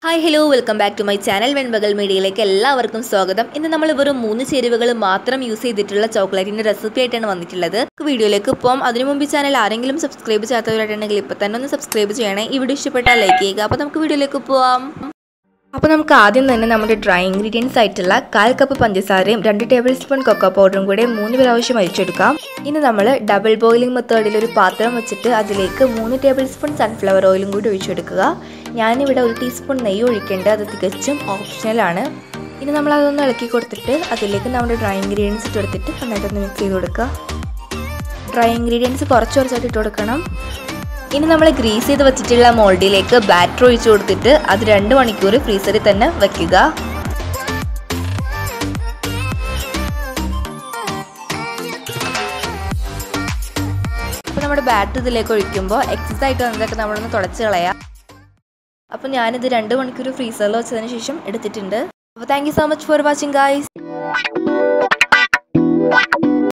hi hello welcome back to my channel Venpakal മീഡിയയിലേക്ക് എല്ലാവർക്കും സ്വാഗതം ഇന്ന് നമ്മൾ വെറും മൂന്ന് ചേരുവകൾ മാത്രം യൂസ് ചെയ്തിട്ടുള്ള ചോക്ലേറ്റിൻ്റെ റെസിപ്പി ആയിട്ടാണ് വന്നിട്ടുള്ളത് വീഡിയോയിലേക്ക് പോകാം അതിനു മുമ്പ് ഈ ചാനൽ ആരെങ്കിലും സബ്സ്ക്രൈബ് ചെയ്യാത്തവരായിട്ടുണ്ടെങ്കിൽ ഇപ്പോൾ തന്നെ ഒന്ന് സബ്സ്ക്രൈബ് ചെയ്യണേ ഈ വീഡിയോ ഇഷ്ടപ്പെട്ടാൽ ലൈക്ക് ചെയ്യുക അപ്പോൾ നമുക്ക് വീഡിയോയിലേക്ക് പോവാം അപ്പോൾ നമുക്ക് ആദ്യം തന്നെ നമ്മുടെ ഡ്രൈ ഇൻഗ്രീഡിയൻസ് ആയിട്ടുള്ള കാൽ കപ്പ് പഞ്ചസാരയും രണ്ട് ടേബിൾ സ്പൂൺ കൊക്കോ പൗഡറും കൂടെ മൂന്ന് പ്രാവശ്യം അരിച്ചെടുക്കാം ഇനി നമ്മൾ ഡബിൾ ബോയിലിംഗ് മെത്തേഡിൽ ഒരു പാത്രം വെച്ചിട്ട് അതിലേക്ക് മൂന്ന് ടേബിൾ സ്പൂൺ സൺഫ്ലവർ ഓയിലും കൂടി ഒഴിച്ചെടുക്കുക ഞാനിവിടെ ഒരു ടീസ്പൂൺ നെയ്യ് ഒഴിക്കേണ്ടത് അത് തികച്ചും ഓപ്ഷണലാണ് ഇനി നമ്മൾ അതൊന്ന് ഇളക്കി കൊടുത്തിട്ട് അതിലേക്ക് നമ്മുടെ ഡ്രൈ ഇൻഗ്രീഡിയൻസ് ഇട്ട് കൊടുത്തിട്ട് നന്നായിട്ടൊന്ന് മിക്സ് ചെയ്ത് കൊടുക്കുക ഡ്രൈ ഇൻഗ്രീഡിയൻസ് കുറച്ച് കുറച്ചായിട്ട് ഇട്ട് കൊടുക്കണം ഇനി നമ്മൾ ഗ്രീസ് ചെയ്ത് വെച്ചിട്ടുള്ള മോൾഡിലേക്ക് ബാറ്റർ ഒഴിച്ചു കൊടുത്തിട്ട് അത് രണ്ട് മണിക്കൂർ ഫ്രീസറിൽ തന്നെ വെക്കുക അപ്പോൾ നമ്മുടെ ബാറ്റർ ഇതിലേക്ക് ഒഴിക്കുമ്പോൾ എക്സസ് ആയിട്ട് വന്നതൊക്കെ നമ്മളൊന്ന് തുടച്ച് കളയാം അപ്പോൾ ഞാനിത് രണ്ട് മണിക്കൂർ ഫ്രീസറിൽ വെച്ചതിന് ശേഷം എടുത്തിട്ടുണ്ട് അപ്പോൾ thank you so much for watching guys